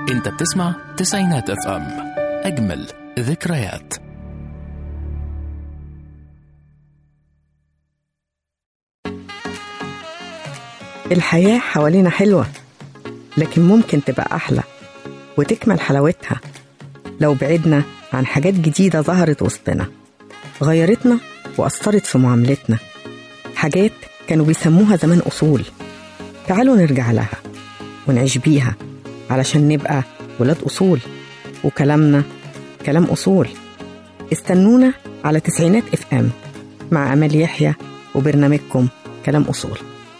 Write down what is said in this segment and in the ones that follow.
انت بتسمع تسعينات اف ام اجمل ذكريات الحياة حوالينا حلوة لكن ممكن تبقى أحلى وتكمل حلاوتها لو بعدنا عن حاجات جديدة ظهرت وسطنا غيرتنا وأثرت في معاملتنا حاجات كانوا بيسموها زمان أصول تعالوا نرجع لها ونعيش بيها علشان نبقى ولاد أصول وكلامنا كلام أصول استنونا على تسعينات اف ام مع أمال يحيى وبرنامجكم كلام أصول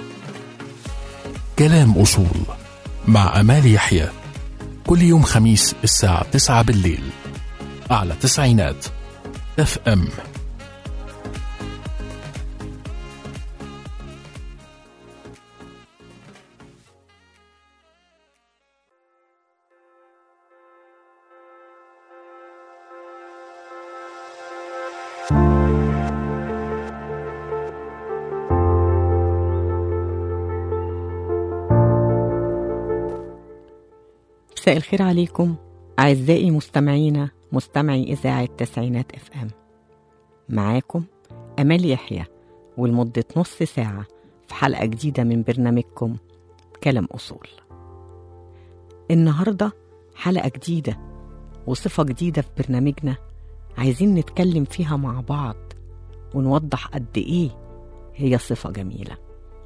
كلام أصول مع أمال يحيى كل يوم خميس الساعة 9 بالليل على تسعينات اف ام مساء الخير عليكم أعزائي مستمعينا مستمعي إذاعة تسعينات اف ام معاكم أمال يحيى ولمدة نص ساعة في حلقة جديدة من برنامجكم كلام أصول النهاردة حلقة جديدة وصفة جديدة في برنامجنا عايزين نتكلم فيها مع بعض ونوضح قد إيه هي صفة جميلة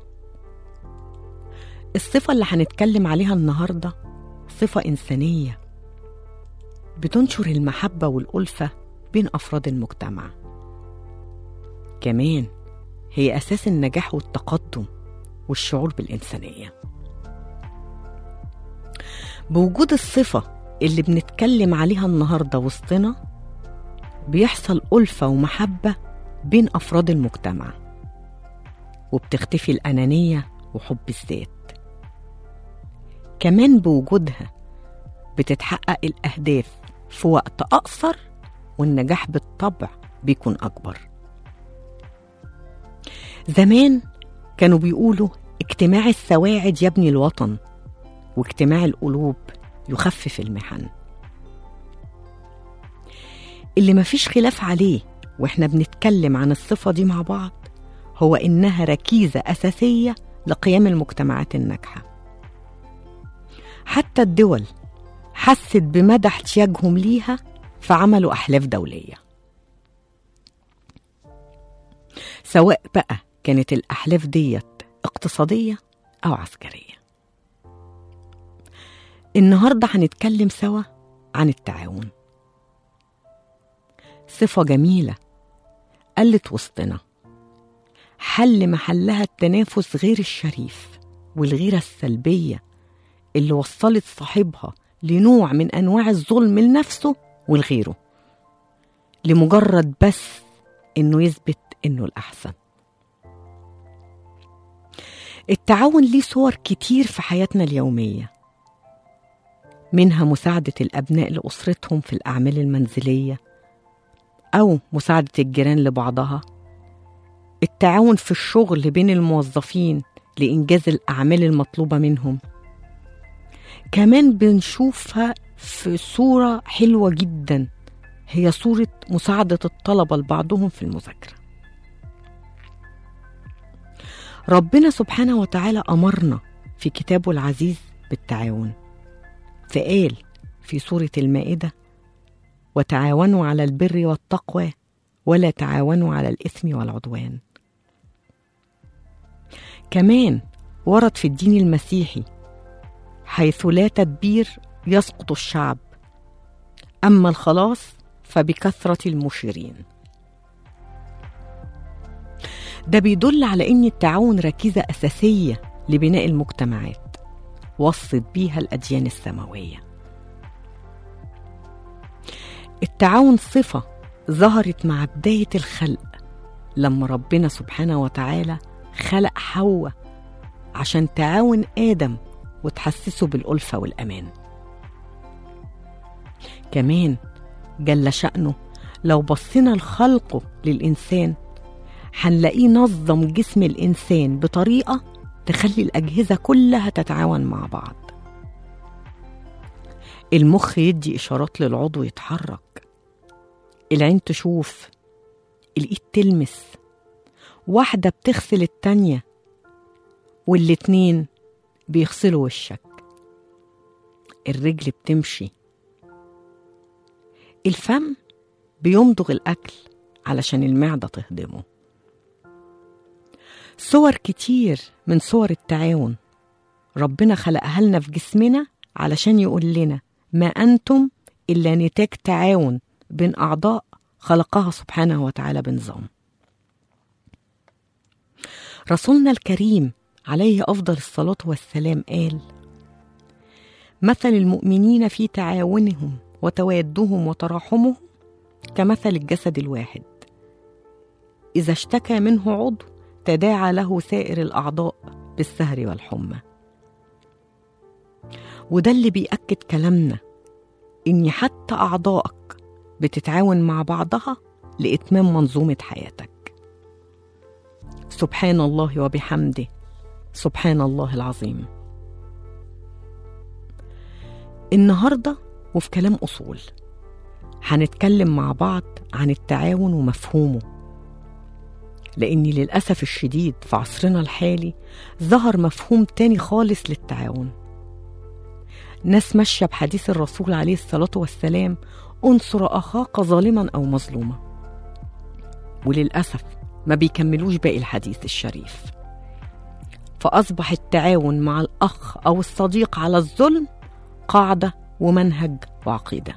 الصفة اللي هنتكلم عليها النهارده صفة إنسانية بتنشر المحبة والألفة بين أفراد المجتمع كمان هي أساس النجاح والتقدم والشعور بالإنسانية بوجود الصفة اللي بنتكلم عليها النهاردة وسطنا بيحصل ألفة ومحبة بين أفراد المجتمع وبتختفي الأنانية وحب الذات كمان بوجودها بتتحقق الأهداف في وقت أقصر والنجاح بالطبع بيكون أكبر زمان كانوا بيقولوا اجتماع السواعد يبني الوطن واجتماع القلوب يخفف المحن اللي مفيش خلاف عليه واحنا بنتكلم عن الصفة دي مع بعض هو إنها ركيزة أساسية لقيام المجتمعات الناجحة حتى الدول حست بمدى احتياجهم ليها فعملوا أحلاف دولية سواء بقى كانت الأحلاف ديت اقتصادية أو عسكرية النهاردة هنتكلم سوا عن التعاون صفة جميلة قلت وسطنا حل محلها التنافس غير الشريف والغيرة السلبية اللي وصلت صاحبها لنوع من انواع الظلم لنفسه ولغيره لمجرد بس انه يثبت انه الاحسن التعاون ليه صور كتير في حياتنا اليوميه منها مساعده الابناء لاسرتهم في الاعمال المنزليه او مساعده الجيران لبعضها التعاون في الشغل بين الموظفين لانجاز الاعمال المطلوبه منهم كمان بنشوفها في صورة حلوة جدا هي صورة مساعدة الطلبة لبعضهم في المذاكرة ربنا سبحانه وتعالى أمرنا في كتابه العزيز بالتعاون فقال في سورة المائدة وتعاونوا على البر والتقوى ولا تعاونوا على الإثم والعدوان كمان ورد في الدين المسيحي حيث لا تدبير يسقط الشعب اما الخلاص فبكثره المشيرين ده بيدل على ان التعاون ركيزه اساسيه لبناء المجتمعات وصت بيها الاديان السماويه التعاون صفه ظهرت مع بدايه الخلق لما ربنا سبحانه وتعالى خلق حواء عشان تعاون ادم وتحسسه بالألفة والأمان كمان جل شأنه لو بصينا لخلقه للإنسان هنلاقيه نظم جسم الإنسان بطريقة تخلي الأجهزة كلها تتعاون مع بعض المخ يدي إشارات للعضو يتحرك العين تشوف الإيد تلمس واحدة بتغسل التانية والاتنين بيغسلوا وشك الرجل بتمشي الفم بيمضغ الأكل علشان المعدة تهضمه صور كتير من صور التعاون ربنا خلقها لنا في جسمنا علشان يقول لنا ما أنتم إلا نتاج تعاون بين أعضاء خلقها سبحانه وتعالى بنظام رسولنا الكريم عليه أفضل الصلاة والسلام قال مثل المؤمنين في تعاونهم وتوادهم وتراحمهم كمثل الجسد الواحد إذا اشتكى منه عضو تداعى له سائر الأعضاء بالسهر والحمى وده اللي بيأكد كلامنا إن حتى أعضائك بتتعاون مع بعضها لإتمام منظومة حياتك سبحان الله وبحمده سبحان الله العظيم النهارده وفي كلام أصول هنتكلم مع بعض عن التعاون ومفهومه لأن للأسف الشديد في عصرنا الحالي ظهر مفهوم تاني خالص للتعاون ناس ماشية بحديث الرسول عليه الصلاة والسلام انصر أخاك ظالما أو مظلوما وللأسف ما بيكملوش باقي الحديث الشريف فأصبح التعاون مع الأخ أو الصديق على الظلم قاعدة ومنهج وعقيدة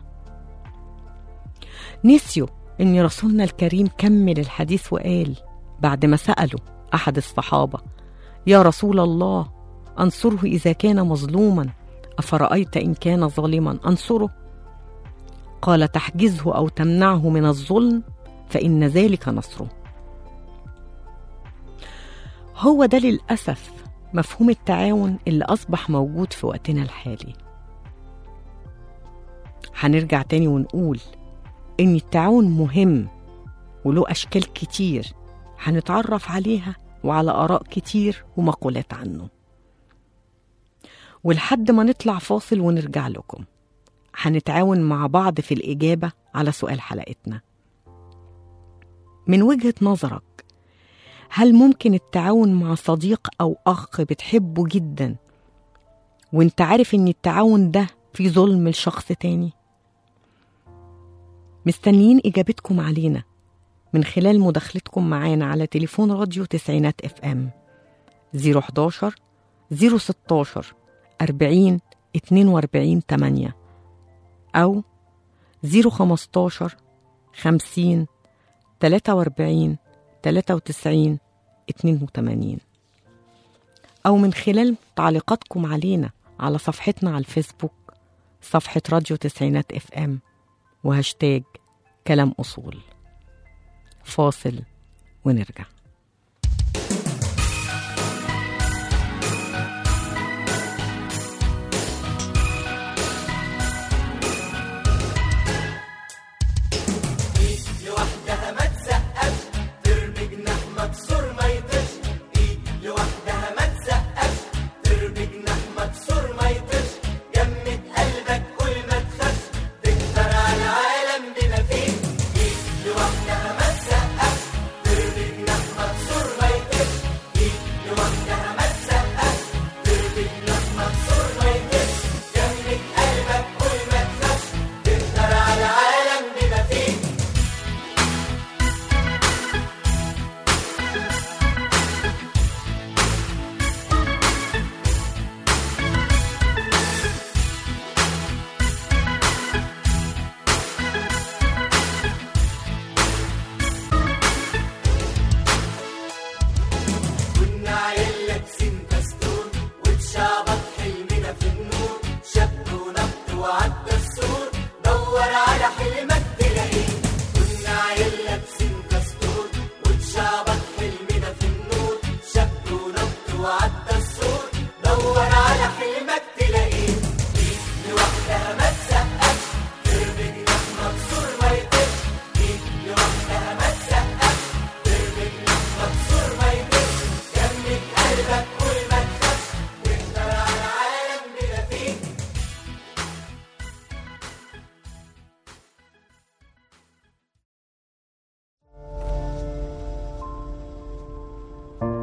نسيوا إن رسولنا الكريم كمل الحديث وقال بعد ما سألوا أحد الصحابة يا رسول الله أنصره إذا كان مظلوما أفرأيت إن كان ظالما أنصره قال تحجزه أو تمنعه من الظلم فإن ذلك نصره هو ده للأسف مفهوم التعاون اللي أصبح موجود في وقتنا الحالي هنرجع تاني ونقول إن التعاون مهم وله أشكال كتير هنتعرف عليها وعلى آراء كتير ومقولات عنه ولحد ما نطلع فاصل ونرجع لكم هنتعاون مع بعض في الإجابة على سؤال حلقتنا من وجهة نظرك هل ممكن التعاون مع صديق أو أخ بتحبه جدا وانت عارف ان التعاون ده في ظلم لشخص تاني مستنيين إجابتكم علينا من خلال مداخلتكم معانا على تليفون راديو تسعينات اف ام 011 016 40 42 8 أو 015 50 43 93 82 أو من خلال تعليقاتكم علينا على صفحتنا على الفيسبوك صفحة راديو تسعينات اف ام وهاشتاج كلام أصول فاصل ونرجع لوحدها ما تسقفش ترمي جناح مكسور ما يطيرش ايد لوحدها ما تسقفش ترمي جناح مكسور ما يطيرش جمد قلبك كل ما تخافش تقدر على العالم بما فيه ايد لوحدها ما تسقفش ترمي جناح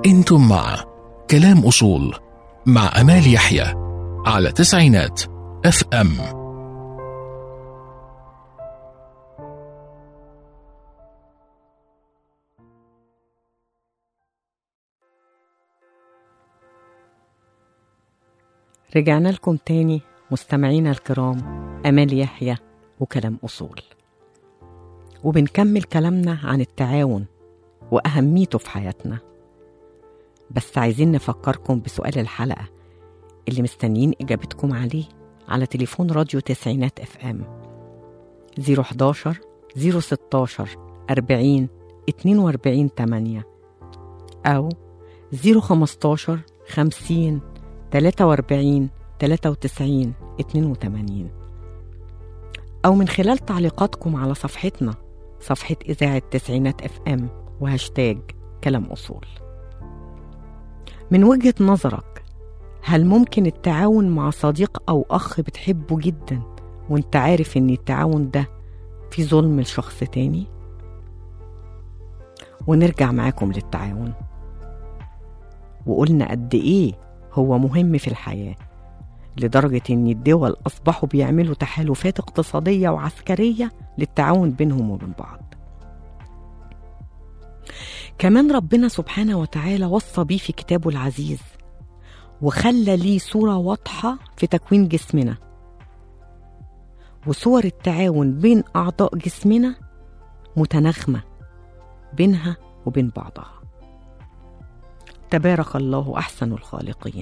انتم مع كلام أصول مع أمال يحيى على تسعينات اف ام رجعنا لكم تاني مستمعينا الكرام أمال يحيى وكلام أصول وبنكمل كلامنا عن التعاون وأهميته في حياتنا بس عايزين نفكركم بسؤال الحلقة اللي مستنيين إجابتكم عليه على تليفون راديو تسعينات اف ام 011 016 40 42 8 أو 015 50 43 93 82 أو من خلال تعليقاتكم على صفحتنا صفحة إذاعة تسعينات اف ام وهاشتاج كلام أصول من وجهة نظرك هل ممكن التعاون مع صديق أو أخ بتحبه جدا وانت عارف ان التعاون ده في ظلم لشخص تاني؟ ونرجع معاكم للتعاون وقلنا قد ايه هو مهم في الحياة لدرجة ان الدول اصبحوا بيعملوا تحالفات اقتصادية وعسكرية للتعاون بينهم وبين بعض كمان ربنا سبحانه وتعالى وصى بيه في كتابه العزيز وخلى ليه صورة واضحة في تكوين جسمنا وصور التعاون بين أعضاء جسمنا متناغمة بينها وبين بعضها تبارك الله أحسن الخالقين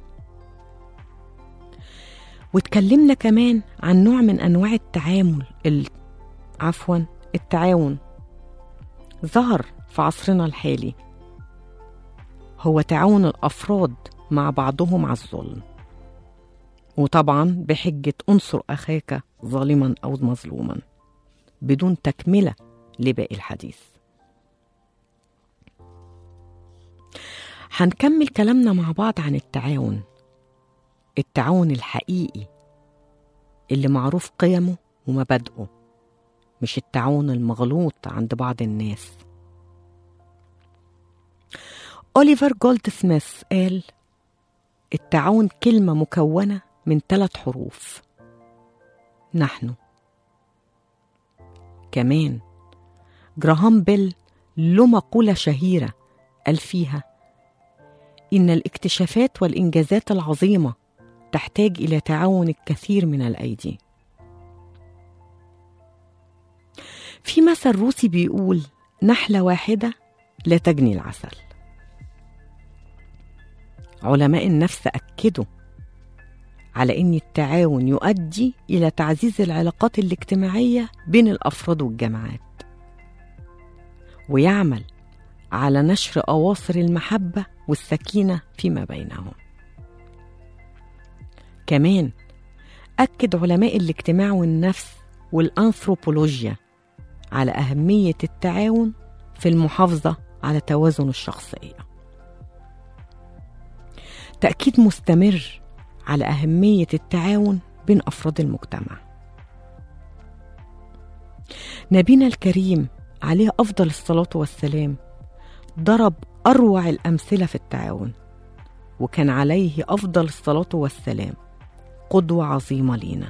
واتكلمنا كمان عن نوع من أنواع التعامل ال... عفوا التعاون ظهر في عصرنا الحالي هو تعاون الأفراد مع بعضهم على الظلم وطبعا بحجة أنصر أخاك ظالما أو مظلوما بدون تكملة لباقي الحديث هنكمل كلامنا مع بعض عن التعاون التعاون الحقيقي اللي معروف قيمه ومبادئه مش التعاون المغلوط عند بعض الناس أوليفر جولد سميث قال التعاون كلمة مكونة من ثلاث حروف نحن كمان جراهام بيل له مقولة شهيرة قال فيها إن الاكتشافات والإنجازات العظيمة تحتاج إلى تعاون الكثير من الأيدي في مثل روسي بيقول نحلة واحدة لا تجني العسل علماء النفس أكدوا على أن التعاون يؤدي إلى تعزيز العلاقات الاجتماعية بين الأفراد والجماعات ويعمل على نشر أواصر المحبة والسكينة فيما بينهم كمان أكد علماء الاجتماع والنفس والأنثروبولوجيا على أهمية التعاون في المحافظة على توازن الشخصية تأكيد مستمر على أهمية التعاون بين أفراد المجتمع نبينا الكريم عليه أفضل الصلاة والسلام ضرب أروع الأمثلة في التعاون وكان عليه أفضل الصلاة والسلام قدوة عظيمة لينا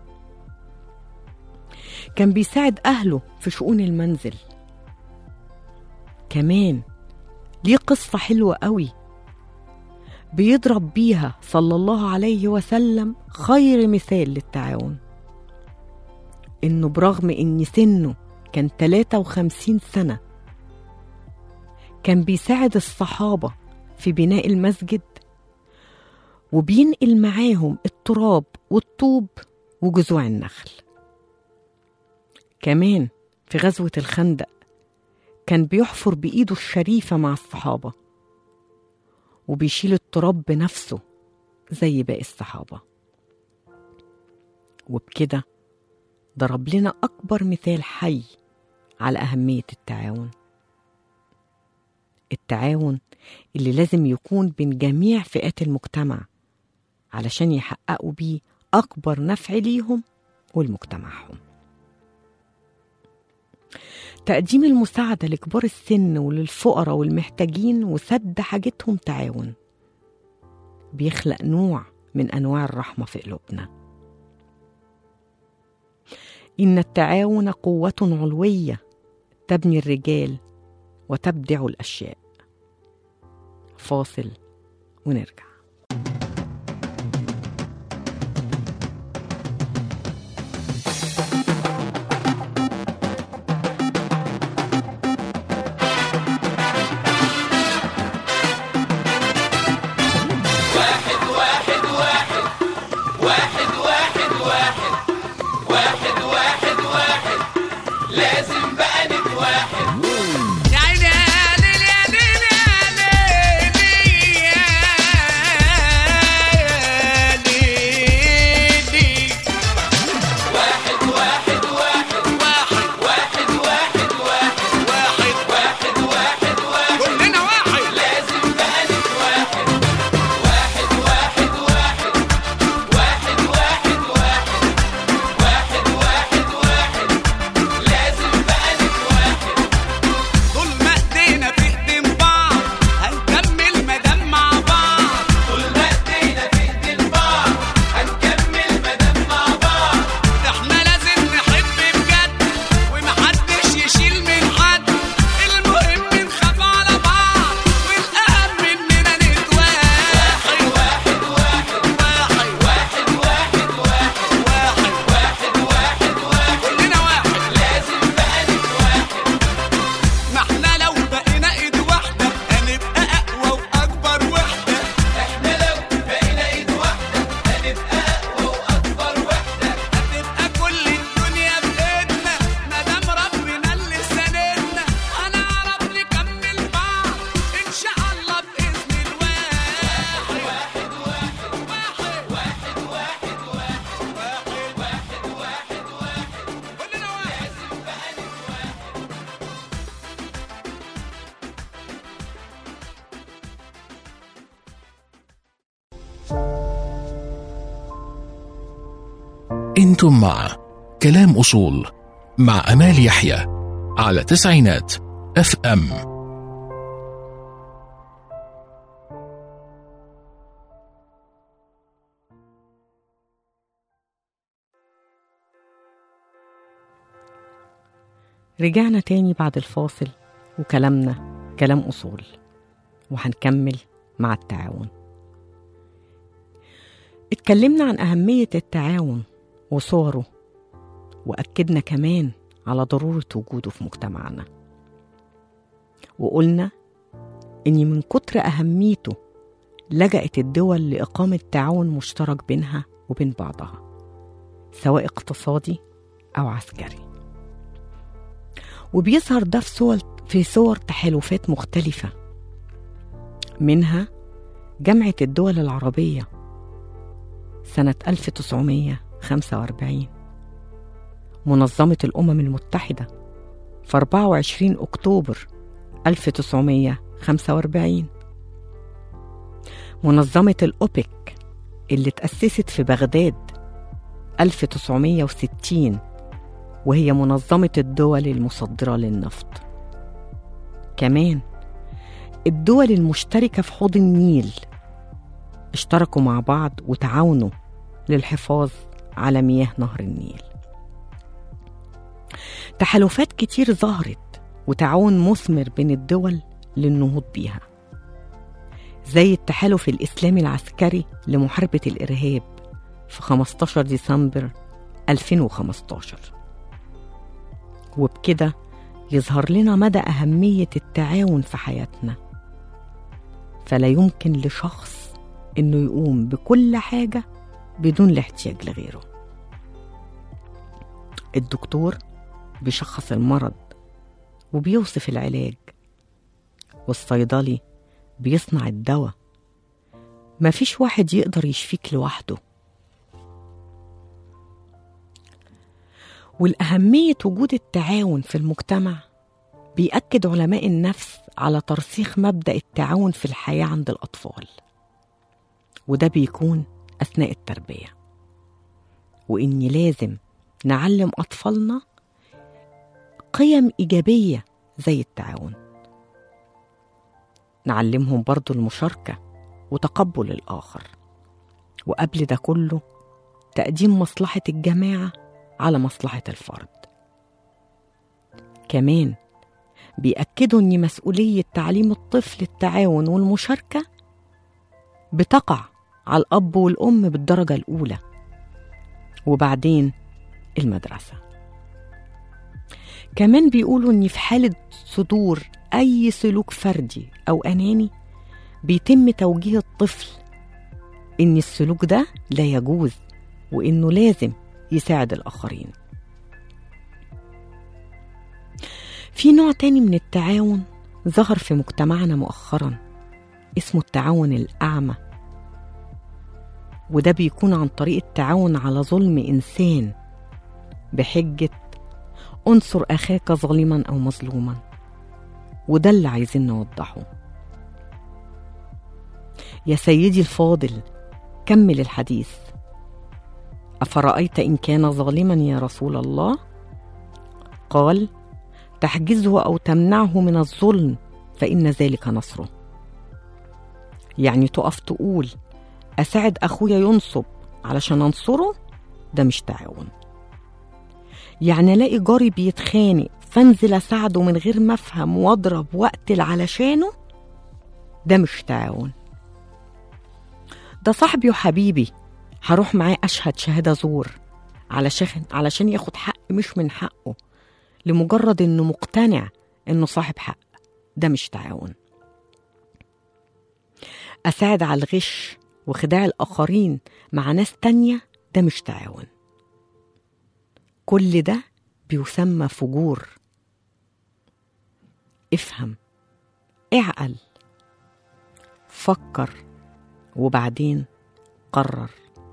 كان بيساعد أهله في شؤون المنزل كمان ليه قصة حلوة قوي بيضرب بيها صلى الله عليه وسلم خير مثال للتعاون إنه برغم إن سنه كان 53 سنة كان بيساعد الصحابة في بناء المسجد وبينقل معاهم التراب والطوب وجذوع النخل كمان في غزوة الخندق كان بيحفر بإيده الشريفة مع الصحابة وبيشيل التراب بنفسه زي باقي الصحابة وبكده ضرب لنا أكبر مثال حي على أهمية التعاون التعاون اللي لازم يكون بين جميع فئات المجتمع علشان يحققوا بيه أكبر نفع ليهم ولمجتمعهم تقديم المساعدة لكبار السن وللفقراء والمحتاجين وسد حاجتهم تعاون بيخلق نوع من أنواع الرحمة في قلوبنا إن التعاون قوة علوية تبني الرجال وتبدع الأشياء فاصل ونرجع لازم بقى نتواحد يا عيني يا ليل يا ليل يا ليل يا ليل واحد واحد واحد واحد واحد واحد واحد واحد واحد واحد واحد كلنا واحد لازم بقى نتواحد واحد واحد واحد واحد واحد واحد واحد واحد واحد لازم بقى نتواحد طول ما ايدينا في ايدين بعض هنكمل مدام مع بعض طول ما ايدينا في ايدين بعض هنكمل مدام مع بعض احنا لازم نحب بجد ومحدش يشيل من حد المهم نخاف على بعض والاهم اننا نتواحد واحد واحد واحد واحد واحد واحد واحد واحد واحد واحد كلنا واحد لازم بقى نتواحد ما احنا لو بقينا ايد واحدة هنبقى اقوى واكبر وحدة احنا لو بقينا ايد واحدة هنبقى اقوى واكبر وحدة هتبقى كل الدنيا بايدنا ما دام ربنا اللي ساندنا هنعرف نكمل بعض ان شاء الله باذن الواحد واحد واحد واحد واحد واحد واحد واحد واحد واحد كلنا واحد انتم مع كلام أصول مع أمال يحيى على تسعينات اف ام رجعنا تاني بعد الفاصل وكلامنا كلام أصول وهنكمل مع التعاون اتكلمنا عن أهمية التعاون وصوره وأكدنا كمان على ضرورة وجوده في مجتمعنا وقلنا إن من كتر أهميته لجأت الدول لإقامة تعاون مشترك بينها وبين بعضها سواء اقتصادي أو عسكري وبيظهر ده في صور في صور تحالفات مختلفة منها جامعة الدول العربية سنة 1945 منظمة الأمم المتحدة في 24 أكتوبر 1945 منظمة الأوبك اللي تأسست في بغداد 1960 وهي منظمة الدول المصدرة للنفط كمان الدول المشتركة في حوض النيل اشتركوا مع بعض وتعاونوا للحفاظ على مياه نهر النيل تحالفات كتير ظهرت وتعاون مثمر بين الدول للنهوض بيها زي التحالف الإسلامي العسكري لمحاربة الإرهاب في 15 ديسمبر 2015 وبكده يظهر لنا مدى أهمية التعاون في حياتنا فلا يمكن لشخص إنه يقوم بكل حاجة بدون الاحتياج لغيره الدكتور بيشخص المرض وبيوصف العلاج والصيدلي بيصنع الدواء مفيش واحد يقدر يشفيك لوحده والأهمية وجود التعاون في المجتمع بيأكد علماء النفس على ترسيخ مبدأ التعاون في الحياة عند الأطفال وده بيكون أثناء التربية وإن لازم نعلم أطفالنا قيم إيجابية زي التعاون نعلمهم برضو المشاركة وتقبل الآخر وقبل ده كله تقديم مصلحة الجماعة على مصلحة الفرد كمان بيأكدوا إن مسؤولية تعليم الطفل التعاون والمشاركة بتقع على الأب والأم بالدرجة الأولى وبعدين المدرسة كمان بيقولوا إن في حالة صدور أي سلوك فردي أو أناني بيتم توجيه الطفل إن السلوك ده لا يجوز وإنه لازم يساعد الآخرين في نوع تاني من التعاون ظهر في مجتمعنا مؤخرا اسمه التعاون الأعمى وده بيكون عن طريق التعاون على ظلم إنسان بحجة انصر أخاك ظالما أو مظلوما وده اللي عايزين نوضحه يا سيدي الفاضل كمل الحديث أفرأيت إن كان ظالما يا رسول الله قال تحجزه أو تمنعه من الظلم فإن ذلك نصره يعني تقف تقول أساعد أخويا ينصب علشان أنصره ده مش تعاون يعني ألاقي جاري بيتخانق فانزل أساعده من غير ما أفهم وأضرب وأقتل علشانه ده مش تعاون ده صاحبي وحبيبي هروح معاه أشهد شهادة زور علشان علشان ياخد حق مش من حقه لمجرد إنه مقتنع إنه صاحب حق ده مش تعاون أساعد على الغش وخداع الآخرين مع ناس تانية ده مش تعاون كل ده بيسمى فجور افهم اعقل فكر وبعدين قرر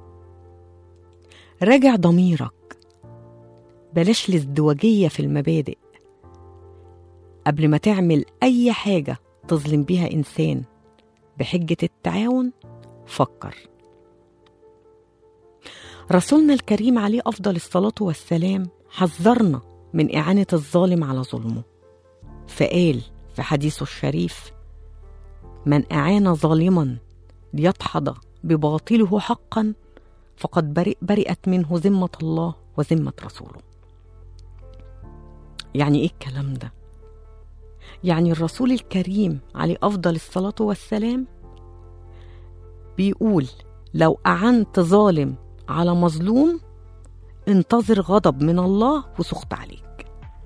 راجع ضميرك بلاش الازدواجية في المبادئ قبل ما تعمل أي حاجة تظلم بيها إنسان بحجة التعاون فكر رسولنا الكريم عليه أفضل الصلاة والسلام حذرنا من إعانة الظالم على ظلمه فقال في حديثه الشريف من أعان ظالما ليدحض بباطله حقا فقد برئ برئت منه ذمة الله وذمة رسوله يعني إيه الكلام ده؟ يعني الرسول الكريم عليه أفضل الصلاة والسلام بيقول لو أعنت ظالم على مظلوم انتظر غضب من الله وسخط عليك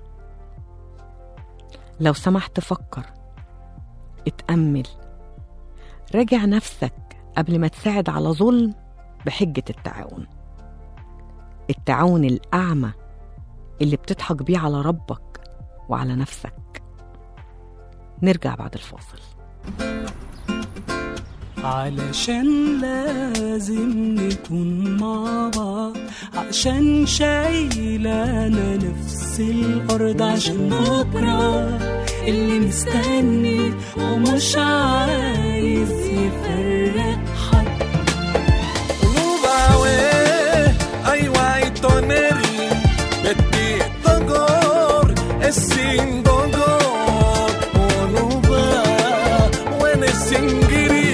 لو سمحت فكر اتأمل راجع نفسك قبل ما تساعد على ظلم بحجة التعاون التعاون الأعمى اللي بتضحك بيه على ربك وعلى نفسك نرجع بعد الفاصل علشان لازم نكون مع بعض عشان شايلانا نفس الأرض عشان بكرة اللي مستني ومش عايز يفرق حد Rubawe, ai guai toneri, beti togor, esin dogor, onuba, wen esingiri.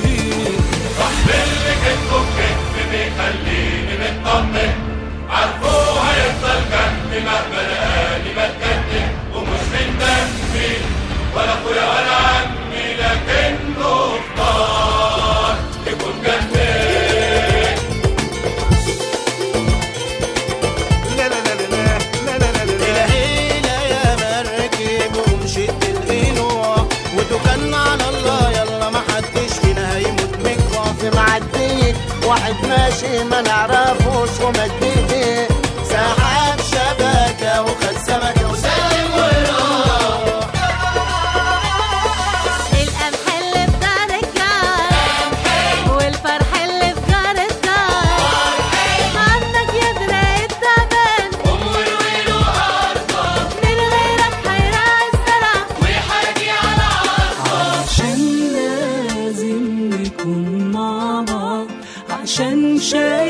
لا لا لا لا لا لا لا لا العيلة يا مركب ومشيت القنوع وتوكلنا على الله يلا ما حدش فينا هيموت مجوع في معدية واحد ماشي ما نعرفوش ومجديه سحب شبكة وخد سمكة وسلم وراح القمح اللي في دار الجار والفرح اللي في جار الدار عندك يدرى التعبان من غيرك هيراعي الزرع عشان لازم نكون مع بعض عشان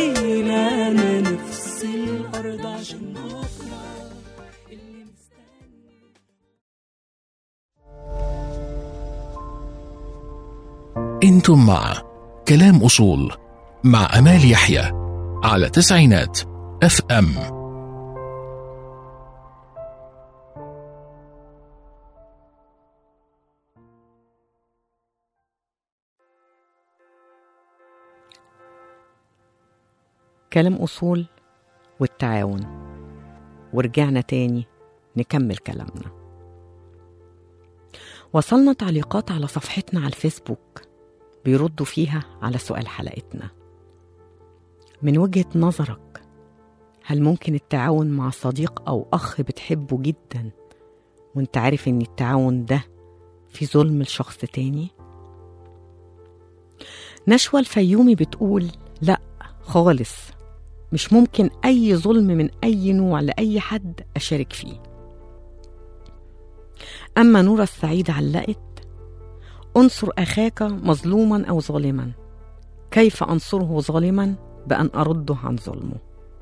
شايلانا نفس الأرض عشان بكرة اللي مستني انتم مع كلام اصول مع امال يحيى على تسعينات اف ام كلام أصول والتعاون ورجعنا تاني نكمل كلامنا وصلنا تعليقات على صفحتنا على الفيسبوك بيردوا فيها على سؤال حلقتنا من وجهة نظرك هل ممكن التعاون مع صديق أو أخ بتحبه جدا وانت عارف ان التعاون ده في ظلم لشخص تاني؟ نشوى الفيومي بتقول لا خالص مش ممكن أي ظلم من أي نوع لأي حد أشارك فيه أما نورة السعيد علقت انصر أخاك مظلوما أو ظالما كيف أنصره ظالما بأن أرده عن ظلمه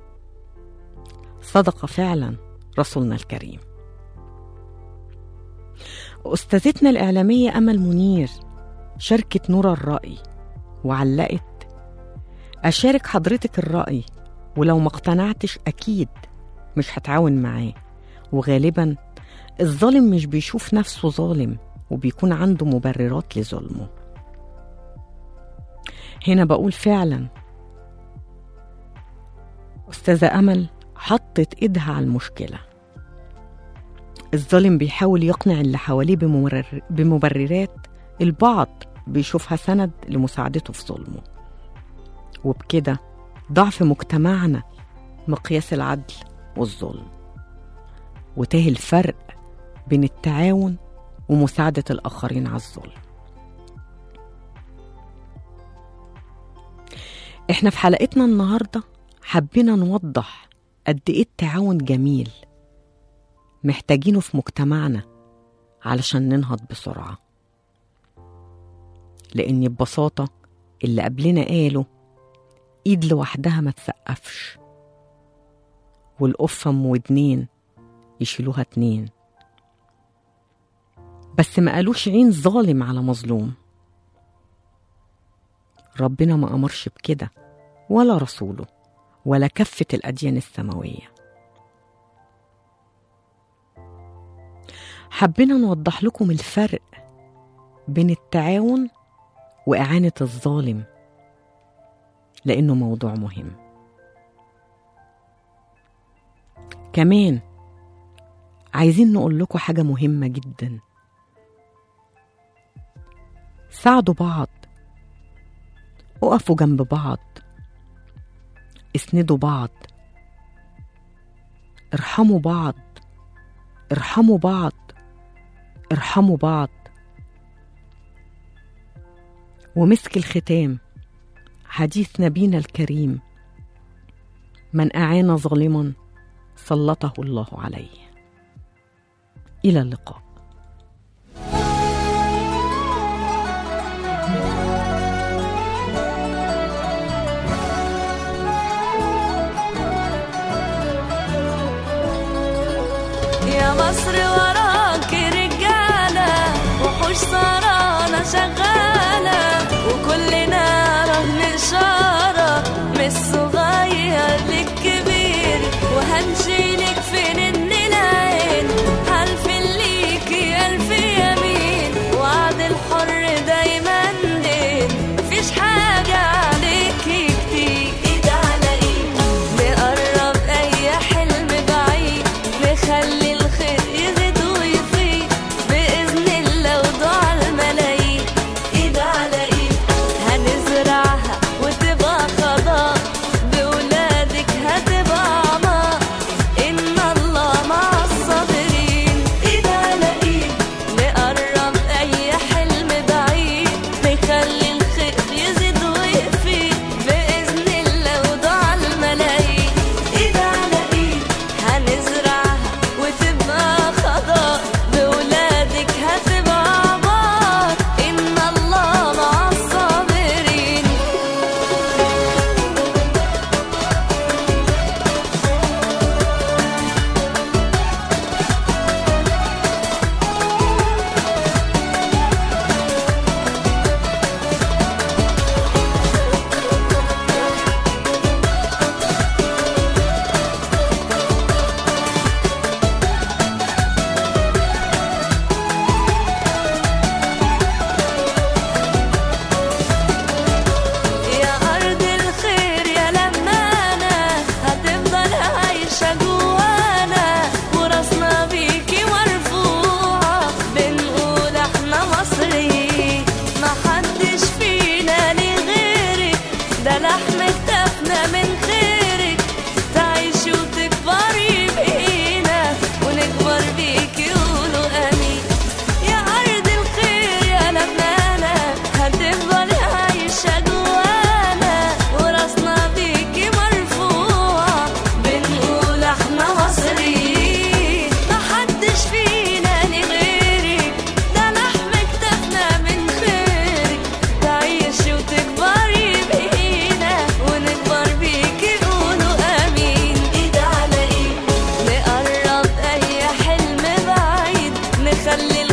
صدق فعلا رسولنا الكريم أستاذتنا الإعلامية أمل منير شاركت نورة الرأي وعلقت أشارك حضرتك الرأي ولو ما اقتنعتش أكيد مش هتعاون معاه وغالبا الظالم مش بيشوف نفسه ظالم وبيكون عنده مبررات لظلمه هنا بقول فعلا أستاذة أمل حطت إيدها على المشكلة الظالم بيحاول يقنع اللي حواليه بمبرر بمبررات البعض بيشوفها سند لمساعدته في ظلمه وبكده ضعف مجتمعنا مقياس العدل والظلم وتاه الفرق بين التعاون ومساعدة الآخرين على الظلم احنا في حلقتنا النهاردة حبينا نوضح قد ايه التعاون جميل محتاجينه في مجتمعنا علشان ننهض بسرعة لأن ببساطة اللي قبلنا قالوا ايد لوحدها ما تسقفش والقفة ام ودنين يشيلوها اتنين بس ما قالوش عين ظالم على مظلوم ربنا ما أمرش بكده ولا رسوله ولا كفة الأديان السماوية حبينا نوضح لكم الفرق بين التعاون وإعانة الظالم لأنه موضوع مهم كمان عايزين نقول لكم حاجة مهمة جدا ساعدوا بعض اقفوا جنب بعض اسندوا بعض ارحموا بعض ارحموا بعض ارحموا بعض ومسك الختام حديث نبينا الكريم من أعان ظالما سلطه الله عليه إلى اللقاء يا مصر وراك رجالة وحوش سهرانة شغالة وكلنا رهن إشارة من الصغير للكبير وهنشيلك في نن العين حلف ليك يا ألف يمين وعد الحر دايما دين مفيش حاجة عليك كتير ايد على ايد نقرب اي حلم بعيد نخلي الخير يزيد ويفيد بإذن الله ودعاء الملايين خلي